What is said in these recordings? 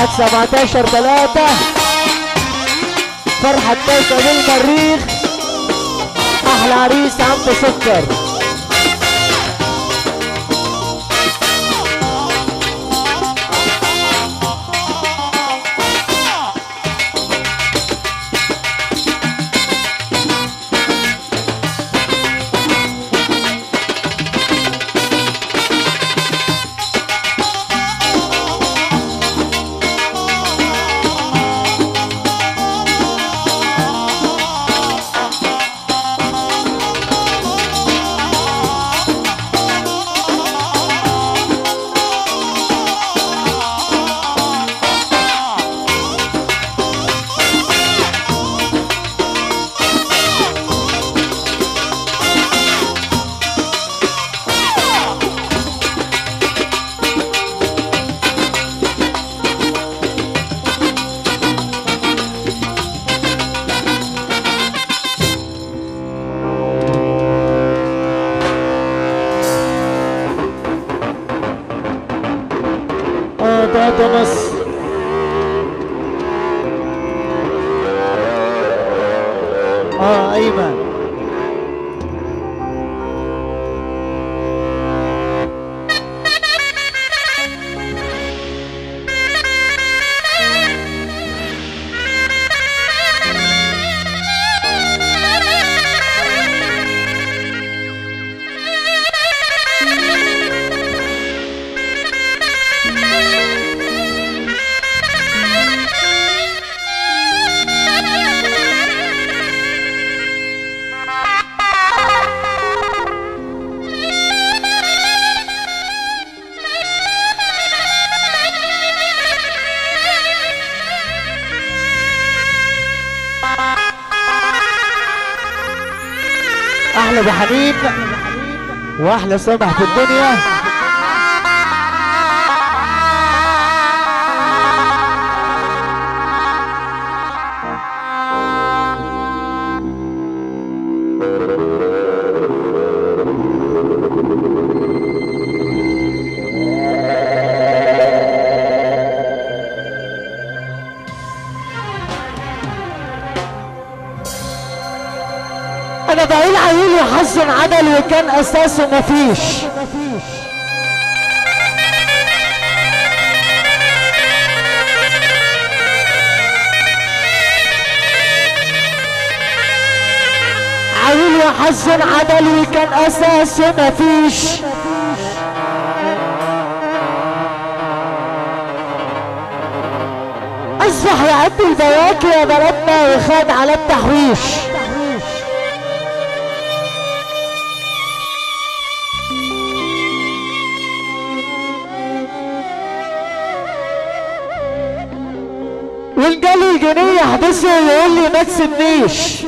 فرحة 17 3 فرحة كوكب المريخ أحلى عريس عم سكر اه تلاتة ونص اه ايمن احلى ابو حنين واحلى سامح في الدنيا انا بقول عيل يحسن عمل وكان اساسه مفيش عيل يحسن عمل وكان اساسه مفيش اصبح يعدي البواكي يا بلدنا وخد على التحويش وان جالي الجنيه يحبسه ويقول لي ما تسيبنيش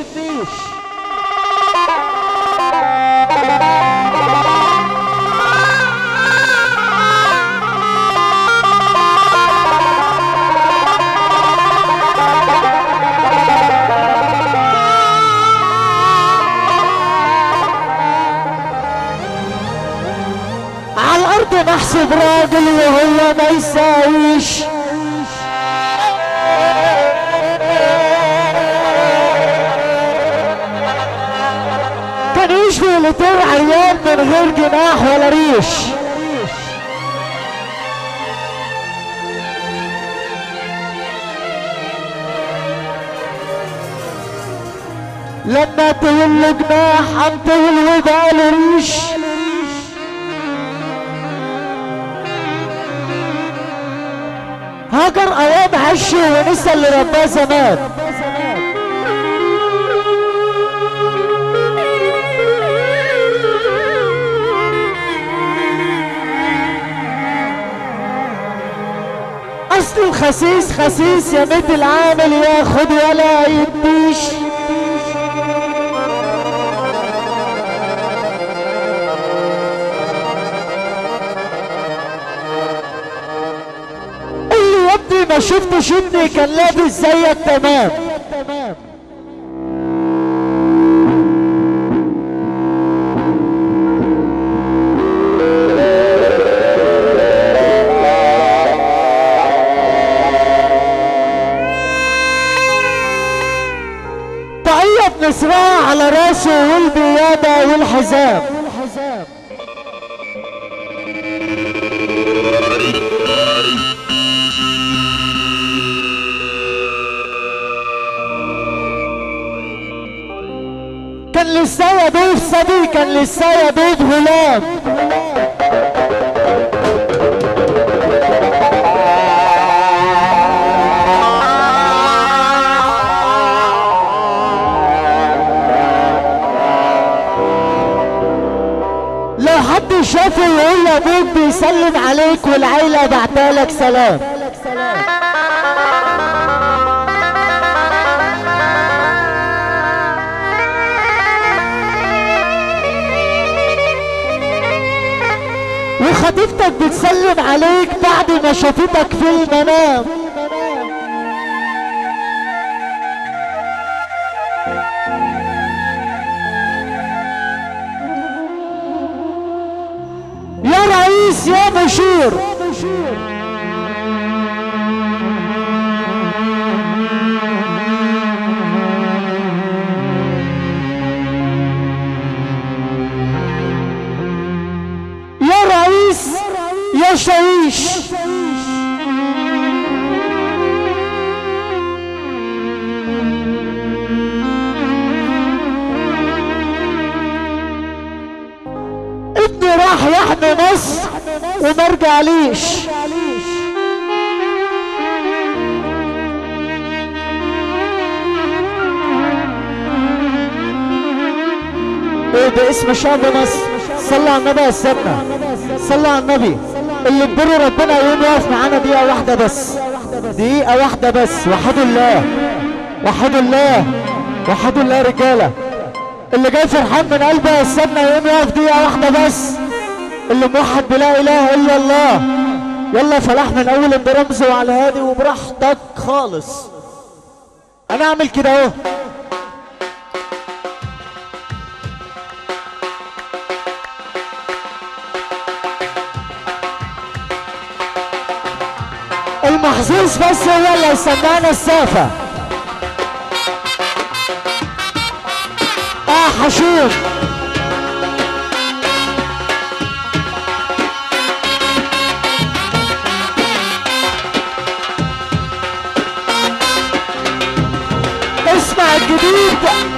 على الارض محسوب راجل وهو ما يساويش كان يشفي لطير عيان من غير جناح ولا ريش لما طول له جناح قام طول وبقى له ريش هاجر ايام عشه ونسى اللي رباه زمان اصل الخسيس خسيس يا بيت العامل ياخد ولا يديش اللي يا ابني ما شفتش ابني كان لابس زيك تمام الكرسي والبيادة والحزام كان لسه يضيف صديق كان لسه يضيف غلام لو حد شافه يقول لابوك بيسلم عليك والعيلة بعتالك سلام وخطيبتك بتسلم عليك بعد ما شافتك في المنام يا رئيس يا مشير يا رئيس يا شويش ابني راح يحمي مصر وما رجعليش ايه ده اسم شعب مصر صلى على النبي يا سيدنا صلى على النبي اللي بر ربنا يقوم يقف معانا دقيقة واحدة بس دقيقة واحدة بس وحدوا الله وحدوا الله وحدوا الله يا رجالة اللي جاي فرحان من قلبه يا سيدنا يقوم يقف دقيقة واحدة بس اللي موحد بلا اله الا الله يلا فلاح من اول برمز وعلى هادي وبراحتك خالص انا اعمل كده اهو المحظوظ بس هو اللي يسمعنا السافة اه حشوم اسمع الجديد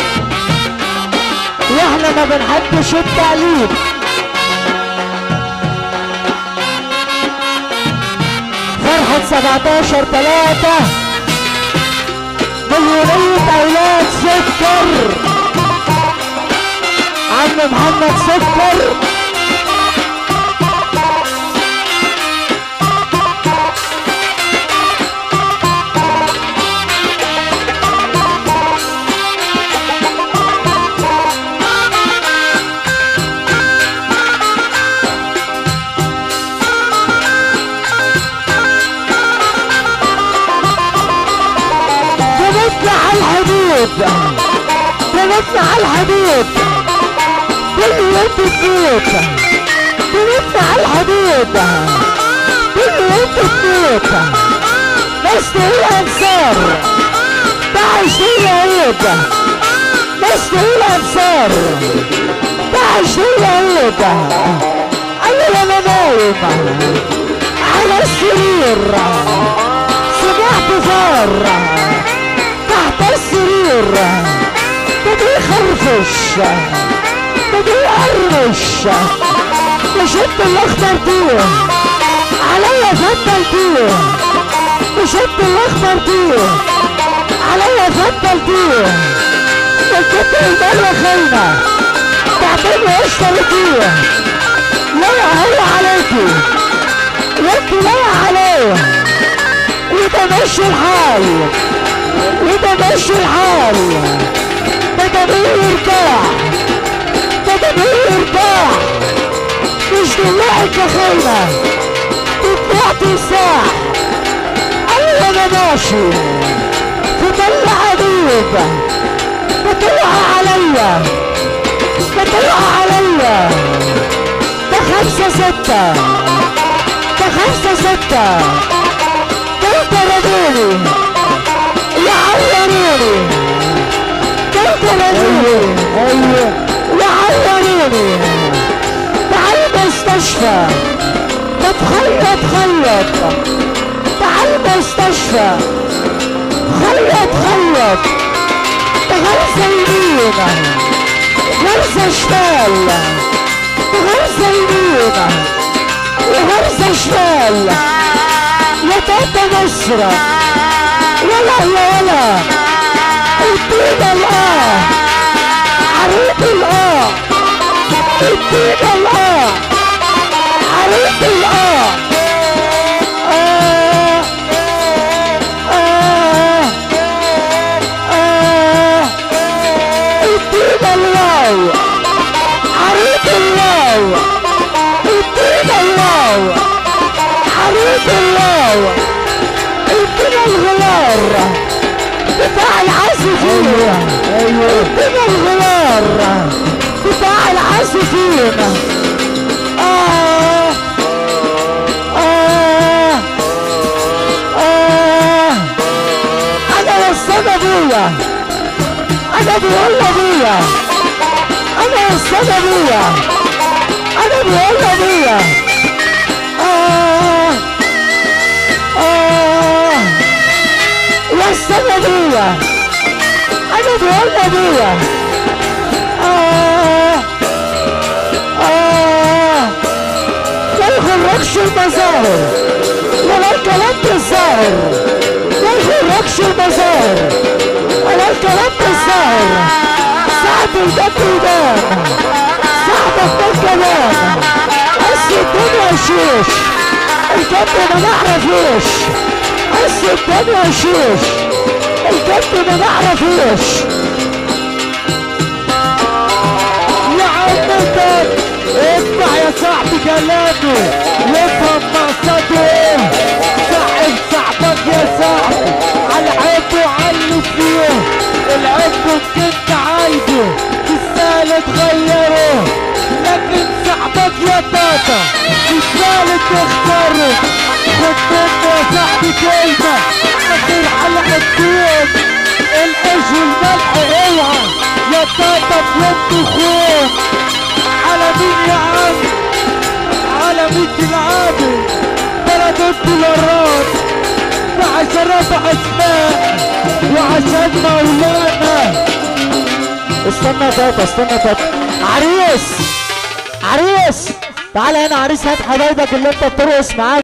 واحنا ما بنحبش التقليد فرحة 17 3 مليونية أولاد سكر عم محمد سكر بنطلع على الحدود بنطلع على الحدود كل يوم بتموت بنطلع على الحدود كل يوم بتموت ناس تقول انصار بعشرين عيد ناس تقول انصار بعشرين عيد انا انا نايم على السرير سمعت فار تحت السرير بدي يخرفش بدي يقرمش مش انت اللي اخترتيه عليا فضلتيه مش انت اللي اخترتيه عليا فضلتيه الكتر المرة خاينة تعملي اشتريتيه لا هو عليكي وانت لا عليه وده ماشي الحال وده ماشي الحال ده جميل يرتاح ده جميل يرتاح مش دلوقتي يا خيمة بتعطي ساح ايوه انا ماشي في طلع عديد بتقع عليا بتقع عليا ده خمسة ستة ده خمسة ستة ده ضربوني يعوروني ده وانقذوني ايوه وعوروني تعال المستشفى ما تخيط خيط تعال المستشفى خيط خيط غرزة يمين غرزة شمال غرزة يمين وغرزة شمال يا تاتا مصر ولا يا ولا ادينا الاه عريض الاه ادينا الاه عريض الاه آه آه آه ادينا الواو عريض الواو ادينا الواو عريض الواو ادينا الغلار بتاع العازفين ايوه ادينا الغلار بتاع العازفين آه آه آه أنا وصل أبويا أنا بقول أبويا أنا وصل أبويا أنا بقول أبويا آه آه وصل أبويا أنا بقول أبويا آه آه ما يغركش المظاهر ولا الكلام بالظاهر ما يغركش المظاهر ولا الكلام بالظاهر ساعة الجد يبان ساعة الكلام بس الدنيا شيش الجد ما نعرفوش بس الدنيا شيش الجد ما نعرفوش يا عمتك اسمع يا صاحبي كلامي وافهم مقصده ايه صاحب صاحبك يا صاحبي على عيبه وعلي فيه العيب كنت عايزه تستاهل تغيره لكن صاحبك يا تاتا تستاهل تختاره خد منه يا صاحبي كلمة اخر حلقة الدين القش والملح اوعى يا تاتا في يوم تخون على مين يا عم على مين العابد بلد الدولارات وعشان ربع اسماء وعشان مولانا استنى يا تاتا استنى يا تاتا عريس عريس تعالى هنا عريس هات حبايبك اللي انت بترقص معاك